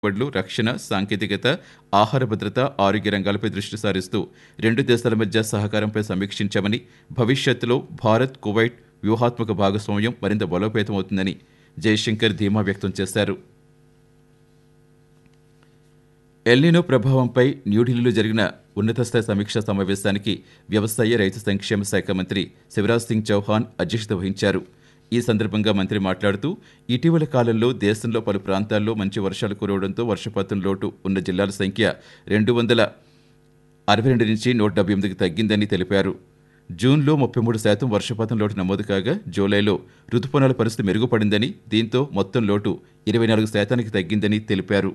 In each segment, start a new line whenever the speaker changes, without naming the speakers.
పెట్టుబడులు రక్షణ సాంకేతికత ఆహార భద్రత ఆరోగ్య రంగాలపై దృష్టి సారిస్తూ రెండు దేశాల మధ్య సహకారంపై సమీక్షించామని భవిష్యత్తులో భారత్ కువైట్ వ్యూహాత్మక భాగస్వామ్యం మరింత బలోపేతమవుతుందని జయశంకర్ ధీమా వ్యక్తం చేశారు ఎల్నినో ప్రభావంపై న్యూఢిల్లీలో జరిగిన ఉన్నత స్థాయి సమీక్షా సమావేశానికి వ్యవసాయ రైతు సంక్షేమ శాఖ మంత్రి శివరాజ్ సింగ్ చౌహాన్ అధ్యక్షత వహించారు ఈ సందర్భంగా మంత్రి మాట్లాడుతూ ఇటీవల కాలంలో దేశంలో పలు ప్రాంతాల్లో మంచి వర్షాలు కురవడంతో వర్షపాతం లోటు ఉన్న జిల్లాల సంఖ్య రెండు వందల అరవై రెండు నుంచి నూట డెబ్బై ఎనిమిదికి తగ్గిందని తెలిపారు జూన్లో ముప్పై మూడు శాతం వర్షపాతం లోటు నమోదు కాగా జూలైలో రుతుపవనాల పరిస్థితి మెరుగుపడిందని దీంతో మొత్తం లోటు ఇరవై నాలుగు శాతానికి తగ్గిందని తెలిపారు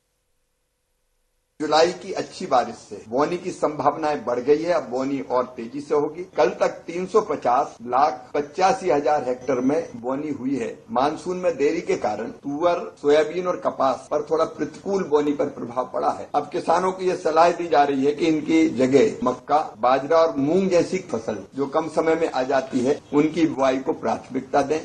जुलाई की अच्छी बारिश से बोनी की संभावनाएं बढ़ गई है अब बोनी और तेजी से होगी कल तक 350 लाख पचासी हजार हेक्टेयर में बोनी हुई है मानसून में देरी के कारण तुअर सोयाबीन और कपास पर थोड़ा प्रतिकूल बोनी पर प्रभाव पड़ा है अब किसानों को ये सलाह दी जा रही है कि इनकी जगह मक्का बाजरा और मूंग जैसी फसल जो कम समय में आ जाती है उनकी बुआई को प्राथमिकता दें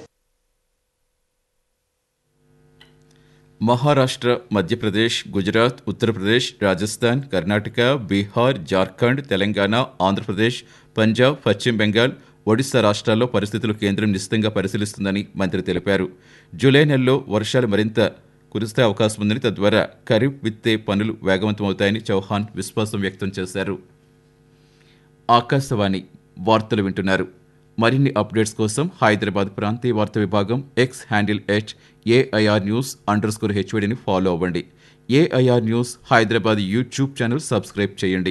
మహారాష్ట్ర మధ్యప్రదేశ్ గుజరాత్ ఉత్తరప్రదేశ్ రాజస్థాన్ కర్ణాటక బీహార్ జార్ఖండ్ తెలంగాణ ఆంధ్రప్రదేశ్ పంజాబ్ పశ్చిమ బెంగాల్ ఒడిశా రాష్ట్రాల్లో పరిస్థితులు కేంద్రం నిశ్చితంగా పరిశీలిస్తుందని మంత్రి తెలిపారు జూలై నెలలో వర్షాలు మరింత కురిస్తే అవకాశం ఉందని తద్వారా ఖరీఫ్ విత్తే పనులు వేగవంతమవుతాయని చౌహాన్ విశ్వాసం వ్యక్తం చేశారు ఆకాశవాణి వార్తలు వింటున్నారు మరిన్ని అప్డేట్స్ కోసం హైదరాబాద్ ప్రాంతీయ వార్తా విభాగం X handle H AIR news underscore హెచ్వడిని ఫాలో అవ్వండి AIR news Hyderabad YouTube channel subscribe చేయండి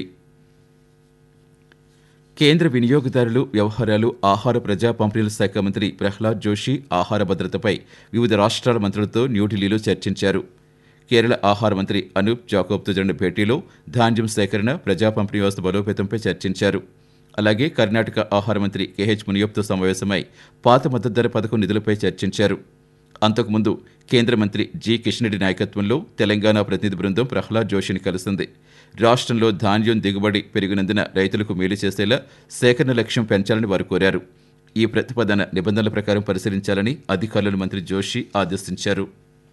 కేంద్ర వినియోగదారులు వ్యవహారాలు ఆహార ప్రజా పంపిణీల శాఖ మంత్రి ప్రహ్లాద్ జోషి ఆహార భద్రతపై వివిధ రాష్ట్రాల మంత్రులతో న్యూఢిల్లీలో చర్చించారు కేరళ ఆహార మంత్రి అనూప్ జాకోబ్తో జరిగిన భేటీలో ధాన్యం సేకరణ ప్రజా పంపిణీ వ్యవస్థ బలోపేతంపై చర్చించారు అలాగే కర్ణాటక ఆహార మంత్రి కేహెచ్ మునియప్తో సమావేశమై పాత మద్దతు ధర పథకం నిధులపై చర్చించారు అంతకుముందు కేంద్ర మంత్రి జి కిషన్ రెడ్డి నాయకత్వంలో తెలంగాణ ప్రతినిధి బృందం ప్రహ్లాద్ జోషిని కలిసింది రాష్ట్రంలో ధాన్యం దిగుబడి పెరిగినందున రైతులకు మేలు చేసేలా సేకరణ లక్ష్యం పెంచాలని వారు కోరారు ఈ ప్రతిపాదన నిబంధనల ప్రకారం పరిశీలించాలని అధికారులను మంత్రి జోషి ఆదేశించారు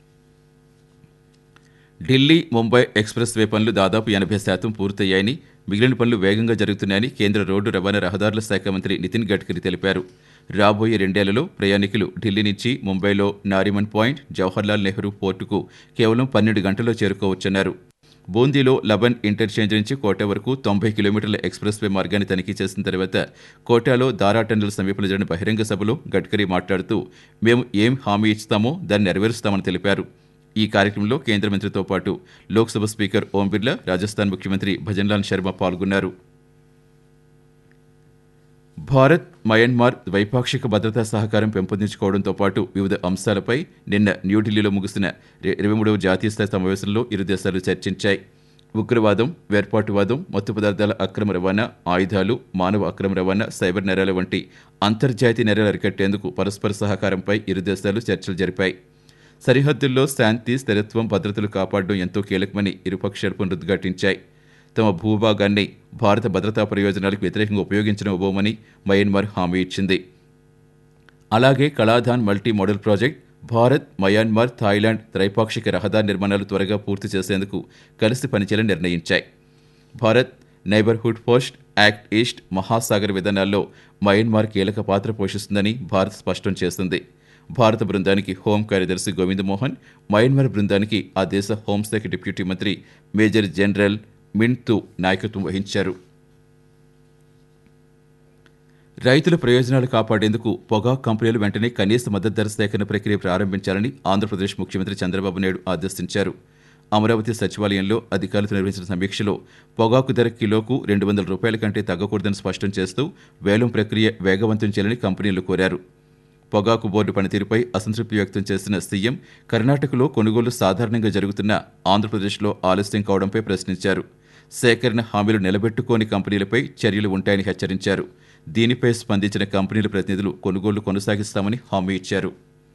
ఢిల్లీ ముంబై ఎక్స్ప్రెస్ వే పనులు దాదాపు ఎనభై శాతం పూర్తయ్యాయని మిగిలిన పనులు వేగంగా జరుగుతున్నాయని కేంద్ర రోడ్డు రవాణా రహదారుల శాఖ మంత్రి నితిన్ గడ్కరీ తెలిపారు రాబోయే రెండేళ్లలో ప్రయాణికులు ఢిల్లీ నుంచి ముంబైలో నారిమన్ పాయింట్ జవహర్లాల్ నెహ్రూ పోర్టుకు కేవలం పన్నెండు గంటల్లో చేరుకోవచ్చన్నారు బూందీలో లబన్ ఇంటర్చేంజ్ నుంచి కోటా వరకు తొంభై కిలోమీటర్ల ఎక్స్ప్రెస్ వే మార్గాన్ని తనిఖీ చేసిన తర్వాత కోటాలో దారా టన్నెల్ సమీపంలో జరిగిన బహిరంగ సభలో గడ్కరీ మాట్లాడుతూ మేము ఏం హామీ ఇస్తామో దాన్ని నెరవేరుస్తామని తెలిపారు ఈ కార్యక్రమంలో కేంద్ర మంత్రితో పాటు లోక్సభ స్పీకర్ ఓం బిర్లా రాజస్థాన్ ముఖ్యమంత్రి భజన్లాల్ శర్మ పాల్గొన్నారు భారత్ మయన్మార్ ద్వైపాక్షిక భద్రతా సహకారం పెంపొందించుకోవడంతో పాటు వివిధ అంశాలపై నిన్న న్యూఢిల్లీలో ముగిసిన ఇరవై మూడవ జాతీయ స్థాయి సమావేశంలో ఇరు దేశాలు చర్చించాయి ఉగ్రవాదం వేర్పాటువాదం మత్తు పదార్థాల అక్రమ రవాణా ఆయుధాలు మానవ అక్రమ రవాణా సైబర్ నేరాల వంటి అంతర్జాతీయ నేరాలు అరికట్టేందుకు పరస్పర సహకారంపై ఇరు దేశాలు చర్చలు జరిపాయి సరిహద్దుల్లో శాంతి స్థిరత్వం భద్రతలు కాపాడడం ఎంతో కీలకమని ఇరుపక్షాలు పునరుద్ఘాటించాయి తమ భూభాగాన్ని భారత భద్రతా ప్రయోజనాలకు వ్యతిరేకంగా ఉపయోగించనివ్వబోమని మయన్మార్ హామీ ఇచ్చింది అలాగే Kaladan multi modal project Bharat Myanmar Thailand త్రైపాక్షిక రహదారి నిర్మాణాలు త్వరగా పూర్తి చేసేందుకు కలిసి పనిచేయాలని నిర్ణయించాయి Bharat neighbourhood post act east Mahasagar విధానాల్లో మయన్మార్ కీలక పాత్ర పోషిస్తుందని భారత్ స్పష్టం చేసింది భారత బృందానికి హోం కార్యదర్శి గోవింద్ మోహన్ మయన్మార్ బృందానికి ఆ దేశ హోంశాఖ డిప్యూటీ మంత్రి మేజర్ జనరల్ మింటూ నాయకత్వం వహించారు రైతుల ప్రయోజనాలు కాపాడేందుకు పొగాకు కంపెనీలు వెంటనే కనీస మద్దతు ధర సేకరణ ప్రక్రియ ప్రారంభించాలని ఆంధ్రప్రదేశ్ ముఖ్యమంత్రి చంద్రబాబు నాయుడు ఆదేశించారు అమరావతి సచివాలయంలో అధికారులతో నిర్వహించిన సమీక్షలో పొగాకు ధర కిలోకు రెండు వందల రూపాయల కంటే తగ్గకూడదని స్పష్టం చేస్తూ వేలం ప్రక్రియ వేగవంతం చేయాలని కంపెనీలు కోరారు పొగాకు బోర్డు పనితీరుపై అసంతృప్తి వ్యక్తం చేసిన సీఎం కర్ణాటకలో కొనుగోలు సాధారణంగా జరుగుతున్న ఆంధ్రప్రదేశ్లో ఆలస్యం కావడంపై ప్రశ్నించారు సేకరణ హామీలు నిలబెట్టుకోని కంపెనీలపై చర్యలు ఉంటాయని హెచ్చరించారు దీనిపై స్పందించిన కంపెనీల ప్రతినిధులు కొనుగోలు కొనసాగిస్తామని హామీ ఇచ్చారు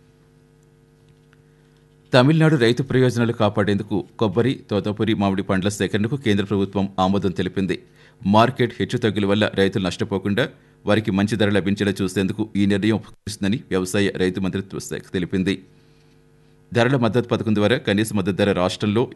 తమిళనాడు రైతు ప్రయోజనాలు కాపాడేందుకు కొబ్బరి తోతపురి మామిడి పండ్ల సేకరణకు కేంద్ర ప్రభుత్వం ఆమోదం తెలిపింది మార్కెట్ హెచ్చుతగ్గుల వల్ల రైతులు నష్టపోకుండా వారికి మంచి ధర లభించేలా చూసేందుకు ఈ నిర్ణయం ఉపకరిస్తుందని వ్యవసాయ రైతు మంత్రిత్వ శాఖ తెలిపింది ధరల మద్దతు పథకం ద్వారా కనీస మద్దతు ధర రాష్ట్రంలో